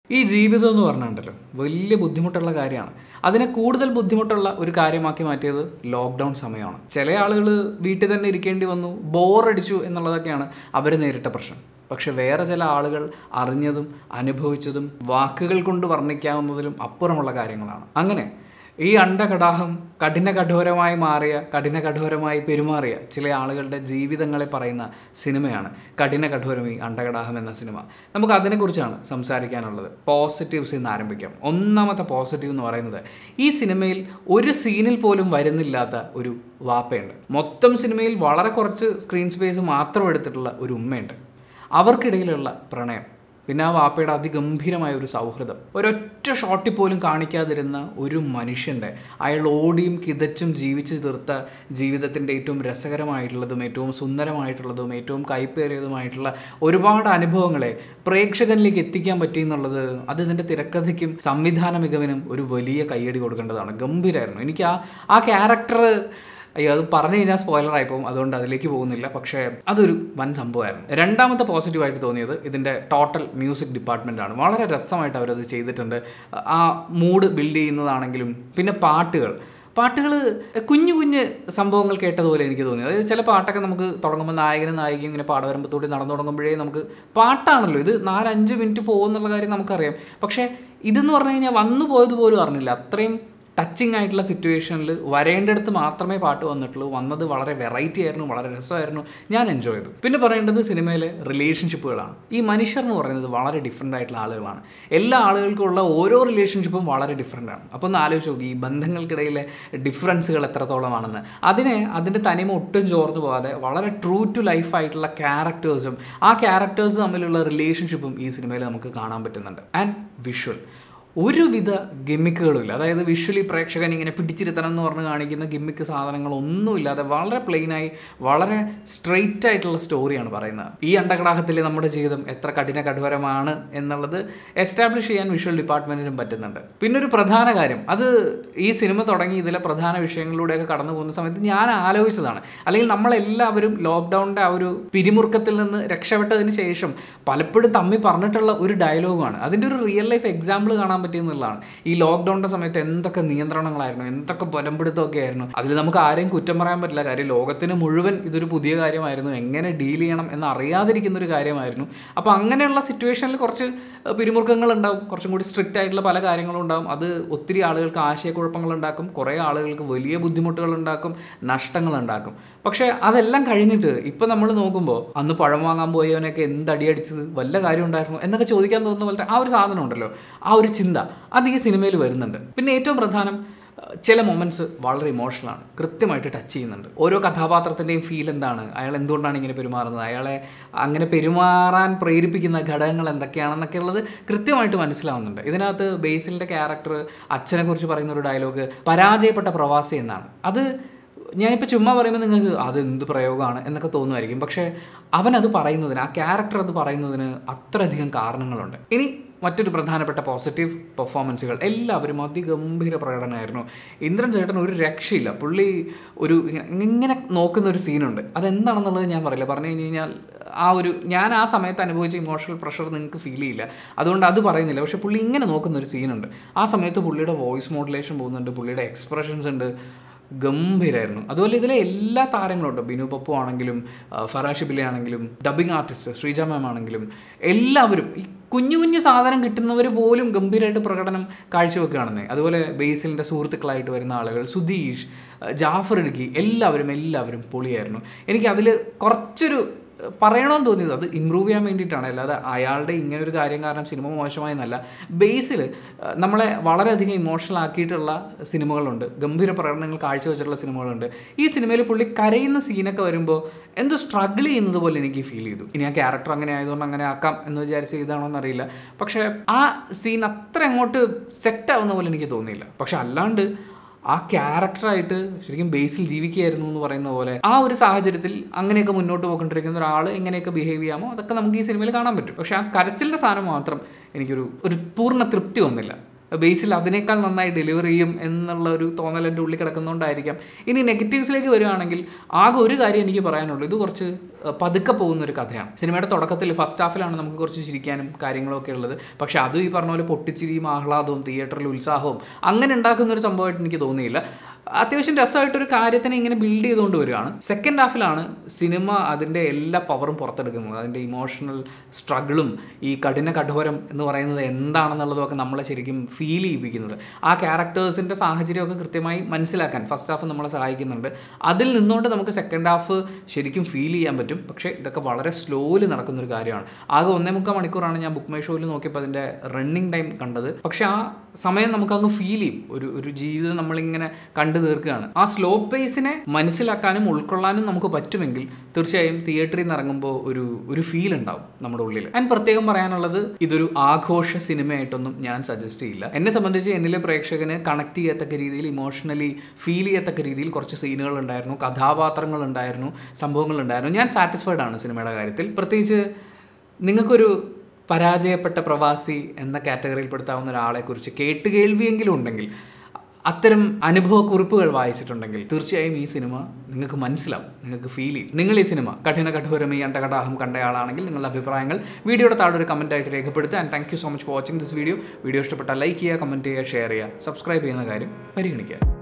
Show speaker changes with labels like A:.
A: ഈ ജീവിതം എന്ന് പറഞ്ഞിട്ടുണ്ടല്ലോ വലിയ ബുദ്ധിമുട്ടുള്ള കാര്യമാണ് അതിനെ കൂടുതൽ ബുദ്ധിമുട്ടുള്ള ഒരു കാര്യമാക്കി മാറ്റിയത് ലോക്ക്ഡൗൺ സമയമാണ് ചില ആളുകൾ വീട്ടിൽ തന്നെ ഇരിക്കേണ്ടി വന്നു ബോറടിച്ചു എന്നുള്ളതൊക്കെയാണ് അവർ നേരിട്ട പ്രശ്നം പക്ഷെ വേറെ ചില ആളുകൾ അറിഞ്ഞതും അനുഭവിച്ചതും വാക്കുകൾ കൊണ്ട് വർണ്ണിക്കാവുന്നതിലും അപ്പുറമുള്ള കാര്യങ്ങളാണ് അങ്ങനെ ഈ അണ്ടകടാഹം കഠിന കഠോരമായി മാറിയ കഠിന കഠോരമായി പെരുമാറിയ ചില ആളുകളുടെ ജീവിതങ്ങളെ പറയുന്ന സിനിമയാണ് കഠിന കഠോരം ഈ അണ്ടകടാഹം എന്ന സിനിമ നമുക്ക് അതിനെക്കുറിച്ചാണ് സംസാരിക്കാനുള്ളത് പോസിറ്റീവ്സ് എന്ന് ആരംഭിക്കാം ഒന്നാമത്തെ പോസിറ്റീവ് എന്ന് പറയുന്നത് ഈ സിനിമയിൽ ഒരു സീനിൽ പോലും വരുന്നില്ലാത്ത ഒരു വാപ്പയുണ്ട് മൊത്തം സിനിമയിൽ വളരെ കുറച്ച് സ്ക്രീൻ സ്പേസ് മാത്രം എടുത്തിട്ടുള്ള ഒരു ഉമ്മയുണ്ട് അവർക്കിടയിലുള്ള പ്രണയം പിന്നെ ആ വാപ്പയുടെ അതിഗംഭീരമായ ഒരു സൗഹൃദം ഒരൊറ്റ ഷോട്ടിൽ പോലും കാണിക്കാതിരുന്ന ഒരു മനുഷ്യൻ്റെ അയാൾ ഓടിയും കിതച്ചും ജീവിച്ചു തീർത്ത ജീവിതത്തിൻ്റെ ഏറ്റവും രസകരമായിട്ടുള്ളതും ഏറ്റവും സുന്ദരമായിട്ടുള്ളതും ഏറ്റവും കൈപ്പേറിയതുമായിട്ടുള്ള ഒരുപാട് അനുഭവങ്ങളെ പ്രേക്ഷകനിലേക്ക് എത്തിക്കാൻ പറ്റി എന്നുള്ളത് അത് ഇതിൻ്റെ തിരക്കഥയ്ക്കും സംവിധാന മികവിനും ഒരു വലിയ കയ്യടി കൊടുക്കേണ്ടതാണ് ഗംഭീരമായിരുന്നു എനിക്ക് ആ ആ ക്യാരക്ടർ അയ്യോ അത് പറഞ്ഞു കഴിഞ്ഞാൽ സ്പോയിലർ ആയിപ്പോവും അതുകൊണ്ട് അതിലേക്ക് പോകുന്നില്ല പക്ഷേ അതൊരു വൻ സംഭവമായിരുന്നു രണ്ടാമത്തെ പോസിറ്റീവായിട്ട് തോന്നിയത് ഇതിൻ്റെ ടോട്ടൽ മ്യൂസിക് ഡിപ്പാർട്ട്മെൻ്റ് ആണ് വളരെ രസമായിട്ട് അവരത് ചെയ്തിട്ടുണ്ട് ആ മൂഡ് ബിൽഡ് ചെയ്യുന്നതാണെങ്കിലും പിന്നെ പാട്ടുകൾ പാട്ടുകൾ കുഞ്ഞു കുഞ്ഞ് സംഭവങ്ങൾ കേട്ടതുപോലെ എനിക്ക് തോന്നി അതായത് ചില പാട്ടൊക്കെ നമുക്ക് തുടങ്ങുമ്പോൾ നായകനും നായികയും ഇങ്ങനെ പാടവരമ്പത്തൂടി നടന്നു തുടങ്ങുമ്പോഴേ നമുക്ക് പാട്ടാണല്ലോ ഇത് നാലഞ്ച് മിനിറ്റ് പോകുന്നുള്ള കാര്യം നമുക്കറിയാം പക്ഷേ ഇതെന്ന് പറഞ്ഞു കഴിഞ്ഞാൽ വന്നു പോയത് പോലും അറിഞ്ഞില്ല അത്രയും ടച്ചിങ് ആയിട്ടുള്ള സിറ്റുവേഷനിൽ വരേണ്ടടുത്ത് മാത്രമേ പാട്ട് വന്നിട്ടുള്ളൂ വന്നത് വളരെ വെറൈറ്റി ആയിരുന്നു വളരെ രസമായിരുന്നു ഞാൻ എൻജോയ് ചെയ്തു പിന്നെ പറയേണ്ടത് സിനിമയിലെ റിലേഷൻഷിപ്പുകളാണ് ഈ മനുഷ്യർ എന്ന് പറയുന്നത് വളരെ ഡിഫറെൻ്റ് ആയിട്ടുള്ള ആളുകളാണ് എല്ലാ ആളുകൾക്കുള്ള ഓരോ റിലേഷൻഷിപ്പും വളരെ ഡിഫറെൻ്റ് ആണ് അപ്പോൾ ഒന്ന് ആലോചിച്ച് നോക്കി ഈ ബന്ധങ്ങൾക്കിടയിലെ ഡിഫറൻസുകൾ എത്രത്തോളമാണെന്ന് അതിനെ അതിൻ്റെ തനിമ ഒട്ടും ചോർന്നു പോകാതെ വളരെ ട്രൂ ടു ലൈഫ് ആയിട്ടുള്ള ക്യാരക്ടേഴ്സും ആ ക്യാരക്ടേഴ്സ് തമ്മിലുള്ള റിലേഷൻഷിപ്പും ഈ സിനിമയിൽ നമുക്ക് കാണാൻ പറ്റുന്നുണ്ട് ആൻഡ് വിഷ്വൽ ഒരുവിധ ഗിമ്മിക്കുകളുമില്ല അതായത് വിഷ്വലി പ്രേക്ഷകൻ ഇങ്ങനെ പിടിച്ചിരുത്തണം എന്ന് പറഞ്ഞ് കാണിക്കുന്ന ഗിമ്മിക്ക് സാധനങ്ങളൊന്നുമില്ലാതെ വളരെ പ്ലെയിനായി വളരെ സ്ട്രെയിറ്റ് ആയിട്ടുള്ള സ്റ്റോറിയാണ് പറയുന്നത് ഈ അണ്ടകടാഹത്തിൽ നമ്മുടെ ജീവിതം എത്ര കഠിന കഠോരമാണ് എന്നുള്ളത് എസ്റ്റാബ്ലിഷ് ചെയ്യാൻ വിഷ്വൽ ഡിപ്പാർട്ട്മെൻറ്റിനും പറ്റുന്നുണ്ട് പിന്നെ ഒരു പ്രധാന കാര്യം അത് ഈ സിനിമ തുടങ്ങി ഇതിലെ പ്രധാന വിഷയങ്ങളിലൂടെയൊക്കെ കടന്നു പോകുന്ന സമയത്ത് ഞാൻ ആലോചിച്ചതാണ് അല്ലെങ്കിൽ നമ്മളെല്ലാവരും ലോക്ക്ഡൗണിൻ്റെ ആ ഒരു പിരിമുറുക്കത്തിൽ നിന്ന് രക്ഷപ്പെട്ടതിന് ശേഷം പലപ്പോഴും തമ്മി പറഞ്ഞിട്ടുള്ള ഒരു ഡയലോഗാണ് അതിൻ്റെ ഒരു റിയൽ ലൈഫ് എക്സാമ്പിൾ കാണാൻ പറ്റിയെന്നുള്ളതാണ് ഈ ലോക്ക്ഡൗണിൻ്റെ സമയത്ത് എന്തൊക്കെ നിയന്ത്രണങ്ങളായിരുന്നു എന്തൊക്കെ ബലംപിടുത്തമൊക്കെ ആയിരുന്നു അതിൽ നമുക്ക് ആരെയും കുറ്റം പറയാൻ പറ്റില്ല കാര്യം ലോകത്തിന് മുഴുവൻ ഇതൊരു പുതിയ കാര്യമായിരുന്നു എങ്ങനെ ഡീൽ ചെയ്യണം എന്ന് അറിയാതിരിക്കുന്ന ഒരു കാര്യമായിരുന്നു അപ്പോൾ അങ്ങനെയുള്ള സിറ്റുവേഷനിൽ കുറച്ച് പിരിമുറുക്കങ്ങൾ ഉണ്ടാവും കുറച്ചും കൂടി സ്ട്രിക്റ്റ് ആയിട്ടുള്ള പല കാര്യങ്ങളും ഉണ്ടാവും അത് ഒത്തിരി ആളുകൾക്ക് ആശയക്കുഴപ്പങ്ങൾ ഉണ്ടാക്കും കുറേ ആളുകൾക്ക് വലിയ ബുദ്ധിമുട്ടുകൾ ഉണ്ടാക്കും നഷ്ടങ്ങൾ ഉണ്ടാക്കും പക്ഷേ അതെല്ലാം കഴിഞ്ഞിട്ട് ഇപ്പം നമ്മൾ നോക്കുമ്പോൾ അന്ന് പഴം വാങ്ങാൻ പോയവനൊക്കെ എന്ത് അടിയടിച്ചത് വല്ല കാര്യം ഉണ്ടായിരുന്നു എന്നൊക്കെ ചോദിക്കാൻ തോന്നുന്ന പോലത്തെ ആ ഒരു സാധനം ഉണ്ടല്ലോ ആ ഒരു ചിന്ത അത് ഈ സിനിമയിൽ വരുന്നുണ്ട് പിന്നെ ഏറ്റവും പ്രധാനം അഹ് ചില മൊമെൻറ്റ്സ് വളരെ ഇമോഷണലാണ് കൃത്യമായിട്ട് ടച്ച് ചെയ്യുന്നുണ്ട് ഓരോ കഥാപാത്രത്തിൻ്റെയും ഫീൽ എന്താണ് അയാൾ എന്തുകൊണ്ടാണ് ഇങ്ങനെ പെരുമാറുന്നത് അയാളെ അങ്ങനെ പെരുമാറാൻ പ്രേരിപ്പിക്കുന്ന ഘടകങ്ങൾ എന്തൊക്കെയാണെന്നൊക്കെ ഉള്ളത് കൃത്യമായിട്ട് മനസ്സിലാവുന്നുണ്ട് ഇതിനകത്ത് ബേസിലിൻ്റെ ക്യാരക്ടർ അച്ഛനെ കുറിച്ച് പറയുന്ന ഒരു ഡയലോഗ് പരാജയപ്പെട്ട പ്രവാസി എന്നാണ് അത് ഞാനിപ്പോൾ ചുമ്മാ പറയുമ്പോൾ നിങ്ങൾക്ക് അത് എന്ത് പ്രയോഗമാണ് എന്നൊക്കെ തോന്നുമായിരിക്കും പക്ഷേ അവൻ അത് പറയുന്നതിന് ആ ക്യാരക്ടർ അത് പറയുന്നതിന് അത്രയധികം കാരണങ്ങളുണ്ട് ഇനി മറ്റൊരു പ്രധാനപ്പെട്ട പോസിറ്റീവ് പെർഫോമൻസുകൾ എല്ലാവരും അതിഗംഭീര പ്രകടനമായിരുന്നു ഇന്ദ്രൻ ചേട്ടൻ ഒരു രക്ഷയില്ല പുള്ളി ഒരു ഇങ്ങനെ- ഇങ്ങനെ നോക്കുന്ന ഒരു സീനുണ്ട് അതെന്താണെന്നുള്ളത് ഞാൻ പറയില്ല പറഞ്ഞു കഴിഞ്ഞ് കഴിഞ്ഞാൽ ആ ഒരു ഞാൻ ആ സമയത്ത് അനുഭവിച്ച ഇമോഷണൽ പ്രഷർ നിങ്ങൾക്ക് ഫീൽ ചെയ്യില്ല അതുകൊണ്ട് അത് പറയുന്നില്ല പക്ഷേ പുള്ളി ഇങ്ങനെ നോക്കുന്ന ഒരു സീനുണ്ട് ആ സമയത്ത് പുള്ളിയുടെ വോയിസ് മോഡുലേഷൻ പോകുന്നുണ്ട് പുള്ളിയുടെ എക്സ്പ്രഷൻസ് ഉണ്ട് ഗംഭീരമായിരുന്നു അതുപോലെ ഇതിലെ എല്ലാ താരങ്ങളും ഉണ്ട് ബിനു പപ്പു ആണെങ്കിലും ആ, ഫറാഷ് ബിലെ ആണെങ്കിലും ഡബിങ് ആർട്ടിസ്റ്റ് ശ്രീജ മാം ആണെങ്കിലും എല്ലാവരും ഈ കുഞ്ഞു കുഞ്ഞു സാധനം കിട്ടുന്നവർ പോലും ഗംഭീരമായിട്ട് പ്രകടനം കാഴ്ചവെക്കുകയാണെന്നേ അതുപോലെ ബേസിലിൻ്റെ സുഹൃത്തുക്കളായിട്ട് വരുന്ന ആളുകൾ സുധീഷ് ആ, ജാഫർ ഇടുക്കി എല്ലാവരും എല്ലാവരും പൊളിയായിരുന്നു എനിക്ക് അതിൽ കുറച്ചൊരു പറയണമെന്ന് തോന്നിയത് അത് ഇമ്പ്രൂവ് ചെയ്യാൻ വേണ്ടിയിട്ടാണ് അല്ലാതെ അയാളുടെ ഇങ്ങനെ ഒരു കാര്യം കാരണം സിനിമ മോശമായെന്നല്ല ബേസിൽ നമ്മളെ വളരെയധികം ഇമോഷണൽ ആക്കിയിട്ടുള്ള സിനിമകളുണ്ട് ഗംഭീര പ്രകടനങ്ങൾ കാഴ്ചവെച്ചിട്ടുള്ള സിനിമകളുണ്ട് ഈ സിനിമയിൽ പുള്ളി കരയുന്ന സീനൊക്കെ വരുമ്പോൾ എന്തോ സ്ട്രഗിൾ ചെയ്യുന്നത് പോലെ എനിക്ക് ഫീൽ ചെയ്തു ഇനി ആ ക്യാരക്ടർ അങ്ങനെ ആയതുകൊണ്ട് അങ്ങനെ ആക്കാം എന്ന് വിചാരിച്ച് ചെയ്താണോ എന്നറിയില്ല പക്ഷേ ആ സീൻ അത്ര അങ്ങോട്ട് സെറ്റ് ആവുന്ന പോലെ എനിക്ക് തോന്നിയില്ല പക്ഷെ അല്ലാണ്ട് ആ ക്യാരക്ടറായിട്ട് ശരിക്കും ബേസിൽ ജീവിക്കുകയായിരുന്നു എന്ന് പറയുന്ന പോലെ ആ ഒരു സാഹചര്യത്തിൽ അങ്ങനെയൊക്കെ മുന്നോട്ട് പോയിക്കൊണ്ടിരിക്കുന്ന ഒരാൾ എങ്ങനെയൊക്കെ ബിഹേവ് ചെയ്യാമോ അതൊക്കെ നമുക്ക് ഈ സിനിമയിൽ കാണാൻ പറ്റും പക്ഷേ ആ കരച്ചിലിൻ്റെ സാധനം മാത്രം എനിക്കൊരു ഒരു പൂർണ്ണ തൃപ്തി വന്നില്ല ബേസിൽ അതിനേക്കാൾ നന്നായി ഡെലിവർ ചെയ്യും എന്നുള്ള ഒരു തോന്നൽ എൻ്റെ ഉള്ളിൽ കിടക്കുന്നതുകൊണ്ടായിരിക്കാം ഇനി നെഗറ്റീവ്സിലേക്ക് വരികയാണെങ്കിൽ ആകെ ഒരു കാര്യം എനിക്ക് പറയാനുള്ളൂ ഇത് കുറച്ച് അഹ്, പതുക്കെ പോകുന്ന ഒരു കഥയാണ് സിനിമയുടെ തുടക്കത്തിൽ ഫസ്റ്റ് ഹാഫിലാണ് നമുക്ക് കുറച്ച് ചിരിക്കാനും കാര്യങ്ങളൊക്കെ ഉള്ളത് പക്ഷേ അതും ഈ പറഞ്ഞ പോലെ പൊട്ടിച്ചിരിയും ആഹ്ലാദവും തിയേറ്ററിൽ ഉത്സാഹവും അങ്ങനെ ഉണ്ടാക്കുന്ന ഒരു സംഭവമായിട്ട് എനിക്ക് തോന്നിയില്ല അത്യാവശ്യം രസമായിട്ടൊരു കാര്യത്തിനെ ഇങ്ങനെ ബിൽഡ് ചെയ്തുകൊണ്ട് വരികയാണ് സെക്കൻഡ് ഹാഫിലാണ് സിനിമ അതിൻ്റെ എല്ലാ പവറും പുറത്തെടുക്കുന്നത് അതിൻ്റെ ഇമോഷണൽ സ്ട്രഗിളും ഈ കഠിന കഠോരം എന്ന് പറയുന്നത് എന്താണെന്നുള്ളതൊക്കെ നമ്മളെ ശരിക്കും ഫീൽ ചെയ്യിപ്പിക്കുന്നത് ആ ക്യാരക്ടേഴ്സിൻ്റെ സാഹചര്യമൊക്കെ കൃത്യമായി മനസ്സിലാക്കാൻ ഫസ്റ്റ് ഹാഫ് നമ്മളെ സഹായിക്കുന്നുണ്ട് അതിൽ നിന്നുകൊണ്ട് നമുക്ക് സെക്കൻഡ് ഹാഫ് ശരിക്കും ഫീൽ ചെയ്യാൻ പറ്റും പക്ഷേ ഇതൊക്കെ വളരെ സ്ലോയിൽ നടക്കുന്ന ഒരു കാര്യമാണ് ആകെ ഒന്നേ മുക്കാൽ മണിക്കൂറാണ് ഞാൻ ബുക്ക് മൈ ഷോയിൽ നോക്കിയപ്പോൾ അതിൻ്റെ റണ്ണിങ് ടൈം കണ്ടത് പക്ഷേ ആ സമയം നമുക്ക് അങ്ങ് ഫീൽ ചെയ്യും ഒരു ഒരു ജീവിതം നമ്മളിങ്ങനെ കണ്ടു തീർക്കുകയാണ് ആ സ്ലോ പേസിനെ മനസ്സിലാക്കാനും ഉൾക്കൊള്ളാനും നമുക്ക് പറ്റുമെങ്കിൽ തീർച്ചയായും തിയേറ്ററിൽ നിന്ന് ഇറങ്ങുമ്പോൾ ഒരു ഒരു ഫീൽ ഉണ്ടാവും നമ്മുടെ ഉള്ളിൽ ഞാൻ പ്രത്യേകം പറയാനുള്ളത് ഇതൊരു ആഘോഷ സിനിമയായിട്ടൊന്നും ഞാൻ സജസ്റ്റ് ചെയ്യില്ല എന്നെ സംബന്ധിച്ച് എന്നിലെ പ്രേക്ഷകന് കണക്ട് ചെയ്യത്തക്ക രീതിയിൽ ഇമോഷണലി ഫീൽ ചെയ്യത്തക്ക രീതിയിൽ കുറച്ച് സീനുകൾ ഉണ്ടായിരുന്നു കഥാപാത്രങ്ങൾ ഉണ്ടായിരുന്നു സംഭവങ്ങൾ ഉണ്ടായിരുന്നു ഞാൻ സാറ്റിസ്ഫൈഡ് ആണ് സിനിമയുടെ കാര്യത്തിൽ പ്രത്യേകിച്ച് നിങ്ങൾക്കൊരു പരാജയപ്പെട്ട പ്രവാസി എന്ന കാറ്റഗറിയിൽപ്പെടുത്താവുന്ന ഒരാളെക്കുറിച്ച് കേട്ടുകേൾവിയെങ്കിലും ഉണ്ടെങ്കിൽ അത്തരം അനുഭവക്കുറിപ്പുകൾ വായിച്ചിട്ടുണ്ടെങ്കിൽ തീർച്ചയായും ഈ സിനിമ നിങ്ങൾക്ക് മനസ്സിലാവും നിങ്ങൾക്ക് ഫീൽ ചെയ്യും നിങ്ങൾ ഈ സിനിമ കഠിന കഠോരം ഈ അണ്ടകടാഹം കണ്ടയാളാണെങ്കിൽ നിങ്ങളുടെ അഭിപ്രായങ്ങൾ വീഡിയോയുടെ താഴെ ഒരു കമൻ്റ് ആയിട്ട് രേഖപ്പെടുത്തുക and thank you so much for watching this video video ഇഷ്ടപ്പെട്ടാൽ ലൈക്ക് ചെയ്യുക കമൻറ്റ് ചെയ്യുക ഷെയർ ചെയ്യുക സബ്സ്ക്രൈബ് ചെയ്യുന്ന കാര്യം പരിഗണിക്കുക